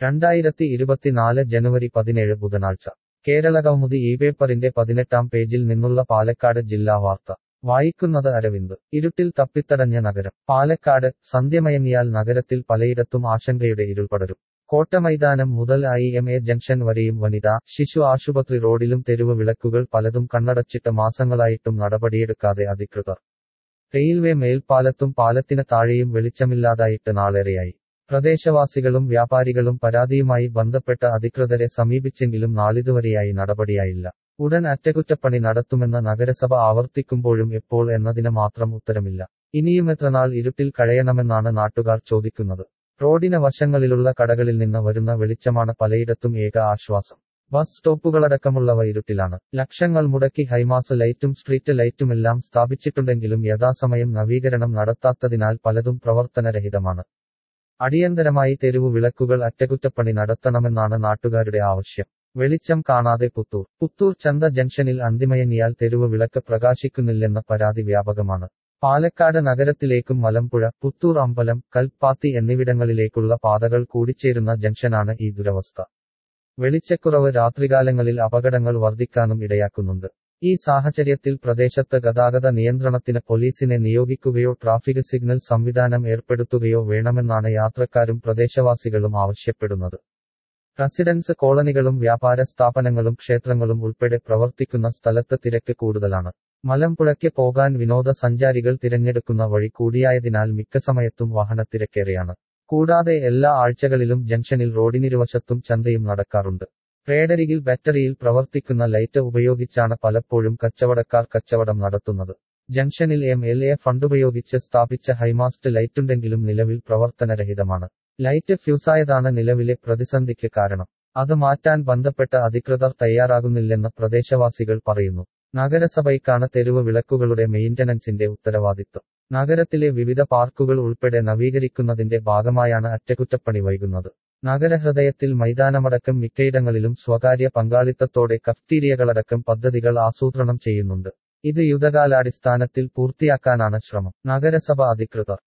രണ്ടായിരത്തി ഇരുപത്തിനാല് ജനുവരി പതിനേഴ് ബുധനാഴ്ച കേരള കൗമുദി ഈ പേപ്പറിന്റെ പതിനെട്ടാം പേജിൽ നിന്നുള്ള പാലക്കാട് ജില്ലാ വാർത്ത വായിക്കുന്നത് അരവിന്ദ് ഇരുട്ടിൽ തപ്പിത്തടഞ്ഞ നഗരം പാലക്കാട് സന്ധ്യമയങ്ങിയാൽ നഗരത്തിൽ പലയിടത്തും ആശങ്കയുടെ ഇരുൾ പടരും കോട്ടമൈതാനം മുതൽ ഐ എം എ ജംഗ്ഷൻ വരെയും വനിതാ ശിശു ആശുപത്രി റോഡിലും തെരുവ് വിളക്കുകൾ പലതും കണ്ണടച്ചിട്ട് മാസങ്ങളായിട്ടും നടപടിയെടുക്കാതെ അധികൃതർ റെയിൽവേ മേൽപ്പാലത്തും പാലത്തിന് താഴെയും വെളിച്ചമില്ലാതായിട്ട് നാളേറെയായി പ്രദേശവാസികളും വ്യാപാരികളും പരാതിയുമായി ബന്ധപ്പെട്ട അധികൃതരെ സമീപിച്ചെങ്കിലും നാളിതുവരെയായി നടപടിയായില്ല ഉടൻ അറ്റകുറ്റപ്പണി നടത്തുമെന്ന നഗരസഭ ആവർത്തിക്കുമ്പോഴും എപ്പോൾ എന്നതിന് മാത്രം ഉത്തരമില്ല ഇനിയും എത്രനാൾ ഇരുട്ടിൽ കഴിയണമെന്നാണ് നാട്ടുകാർ ചോദിക്കുന്നത് റോഡിന് വശങ്ങളിലുള്ള കടകളിൽ നിന്ന് വരുന്ന വെളിച്ചമാണ് പലയിടത്തും ഏക ആശ്വാസം ബസ് സ്റ്റോപ്പുകളടക്കമുള്ളവ ഇരുട്ടിലാണ് ലക്ഷങ്ങൾ മുടക്കി ഹൈമാസ് ലൈറ്റും സ്ട്രീറ്റ് ലൈറ്റുമെല്ലാം സ്ഥാപിച്ചിട്ടുണ്ടെങ്കിലും യഥാസമയം നവീകരണം നടത്താത്തതിനാൽ പലതും പ്രവർത്തനരഹിതമാണ് അടിയന്തരമായി തെരുവു വിളക്കുകൾ അറ്റകുറ്റപ്പണി നടത്തണമെന്നാണ് നാട്ടുകാരുടെ ആവശ്യം വെളിച്ചം കാണാതെ പുത്തൂർ പുത്തൂർ ചന്ത ജംഗ്ഷനിൽ അന്തിമയങ്ങിയാൽ തെരുവ് വിളക്ക് പ്രകാശിക്കുന്നില്ലെന്ന പരാതി വ്യാപകമാണ് പാലക്കാട് നഗരത്തിലേക്കും മലമ്പുഴ പുത്തൂർ അമ്പലം കൽപ്പാത്തി എന്നിവിടങ്ങളിലേക്കുള്ള പാതകൾ കൂടിച്ചേരുന്ന ജംഗ്ഷനാണ് ഈ ദുരവസ്ഥ വെളിച്ചക്കുറവ് രാത്രികാലങ്ങളിൽ അപകടങ്ങൾ വർദ്ധിക്കാനും ഇടയാക്കുന്നുണ്ട് ഈ സാഹചര്യത്തിൽ പ്രദേശത്ത് ഗതാഗത നിയന്ത്രണത്തിന് പോലീസിനെ നിയോഗിക്കുകയോ ട്രാഫിക് സിഗ്നൽ സംവിധാനം ഏർപ്പെടുത്തുകയോ വേണമെന്നാണ് യാത്രക്കാരും പ്രദേശവാസികളും ആവശ്യപ്പെടുന്നത് റെസിഡൻസ് കോളനികളും വ്യാപാര സ്ഥാപനങ്ങളും ക്ഷേത്രങ്ങളും ഉൾപ്പെടെ പ്രവർത്തിക്കുന്ന സ്ഥലത്ത് തിരക്ക് കൂടുതലാണ് മലമ്പുഴയ്ക്ക് പോകാൻ വിനോദസഞ്ചാരികൾ തിരഞ്ഞെടുക്കുന്ന വഴി കൂടിയായതിനാൽ മിക്ക സമയത്തും വാഹനത്തിരക്കേറെയാണ് കൂടാതെ എല്ലാ ആഴ്ചകളിലും ജംഗ്ഷനിൽ റോഡിനിരുവശത്തും ചന്തയും നടക്കാറുണ്ട് റേഡരികിൽ ബാറ്ററിയിൽ പ്രവർത്തിക്കുന്ന ലൈറ്റ് ഉപയോഗിച്ചാണ് പലപ്പോഴും കച്ചവടക്കാർ കച്ചവടം നടത്തുന്നത് ജംഗ്ഷനിൽ എം എൽ എ ഫണ്ടുപയോഗിച്ച് സ്ഥാപിച്ച ഹൈമാസ്റ്റ് ലൈറ്റുണ്ടെങ്കിലും നിലവിൽ പ്രവർത്തനരഹിതമാണ് ലൈറ്റ് ഫ്യൂസായതാണ് നിലവിലെ പ്രതിസന്ധിക്ക് കാരണം അത് മാറ്റാൻ ബന്ധപ്പെട്ട അധികൃതർ തയ്യാറാകുന്നില്ലെന്ന് പ്രദേശവാസികൾ പറയുന്നു നഗരസഭയ്ക്കാണ് തെരുവ് വിളക്കുകളുടെ മെയിന്റനൻസിന്റെ ഉത്തരവാദിത്വം നഗരത്തിലെ വിവിധ പാർക്കുകൾ ഉൾപ്പെടെ നവീകരിക്കുന്നതിന്റെ ഭാഗമായാണ് അറ്റകുറ്റപ്പണി വൈകുന്നത് നഗരഹൃദയത്തിൽ മൈതാനമടക്കം മിക്കയിടങ്ങളിലും സ്വകാര്യ പങ്കാളിത്തത്തോടെ കഫ്റ്റീരിയകളടക്കം പദ്ധതികൾ ആസൂത്രണം ചെയ്യുന്നുണ്ട് ഇത് യുദ്ധകാലാടിസ്ഥാനത്തിൽ പൂർത്തിയാക്കാനാണ് ശ്രമം നഗരസഭ അധികൃതർ